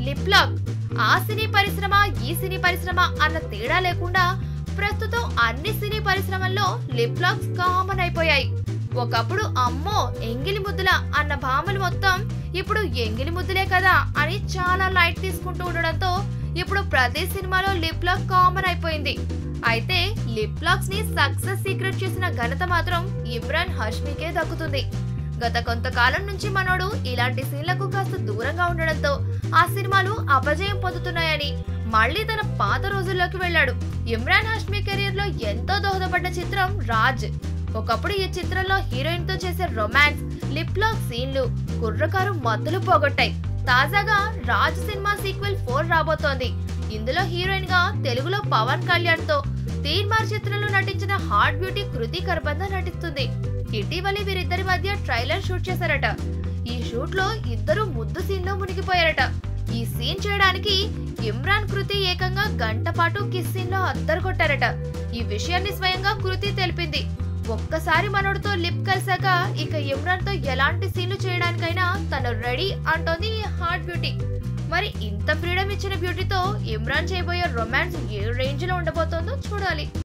lip lock ఆ సినీ పరిశ్రమ ఈ సినీ పరిశ్రమ అన్న తేడా లేకుండా ప్రస్తుతం అన్ని సినీ పరిశ్రమల్లో లిప్ లాక్స్ కామన్ అయిపోయాయి ఒకప్పుడు అమ్మో ఎంగిలి ముద్దుల అన్న భామలు మొత్తం ఇప్పుడు ఎంగిలి ముద్దులే కదా అని చాలా లైట్ తీసుకుంటూ ఉండడంతో ఇప్పుడు ప్రతి సినిమాలో లిప్ లాక్ కామన్ అయిపోయింది అయితే లిప్ లాక్స్ ని సక్సెస్ సీక్రెట్ చేసిన ఘనత మాత్రం ఇమ్రాన్ హష్మీకే దక్కుతుంది గత కొంతకాలం నుంచి మనోడు ఇలాంటి సీన్లకు కాస్త దూరంగా ఉండడంతో ఆ సినిమాలు అపజయం పొందుతున్నాయని మళ్ళీ తన పాత రోజుల్లోకి వెళ్ళాడు ఇమ్రాన్ హష్మీ కెరీర్ లో ఎంతో దోహదపడ్డ చిత్రం రాజ్ ఒకప్పుడు ఈ చిత్రంలో హీరోయిన్ తో చేసే రొమాన్స్ లిప్ లాక్ సీన్లు కుర్రకారు మత్తులు పోగొట్టాయి తాజాగా రాజ్ సినిమా సీక్వెల్ ఫోర్ రాబోతోంది ఇందులో హీరోయిన్ గా తెలుగులో పవన్ కళ్యాణ్ తో తీర్మార్ చిత్రంలో నటించిన హార్ట్ బ్యూటీ కృతి కర్బంద నటిస్తుంది ఇటీవలే వీరిద్దరి మధ్య ట్రైలర్ షూట్ చేశారట ఈ షూట్ లో ఇద్దరు ముద్దు సీన్ లో మునిగిపోయారట ఈ సీన్ చేయడానికి ఇమ్రాన్ కృతి ఏకంగా గంట పాటు కిస్ సీన్ లో అద్దరు కొట్టారట ఈ విషయాన్ని స్వయంగా కృతి తెలిపింది ఒక్కసారి మనోడితో లిప్ కలిసాక ఇక ఇమ్రాన్ తో ఎలాంటి సీన్లు చేయడానికైనా తను రెడీ అంటోంది ఈ హార్ట్ బ్యూటీ మరి ఇంత ఫ్రీడమ్ ఇచ్చిన బ్యూటీతో ఇమ్రాన్ చేయబోయే రొమాన్స్ ఏ రేంజ్ లో ఉండబోతోందో చూడాలి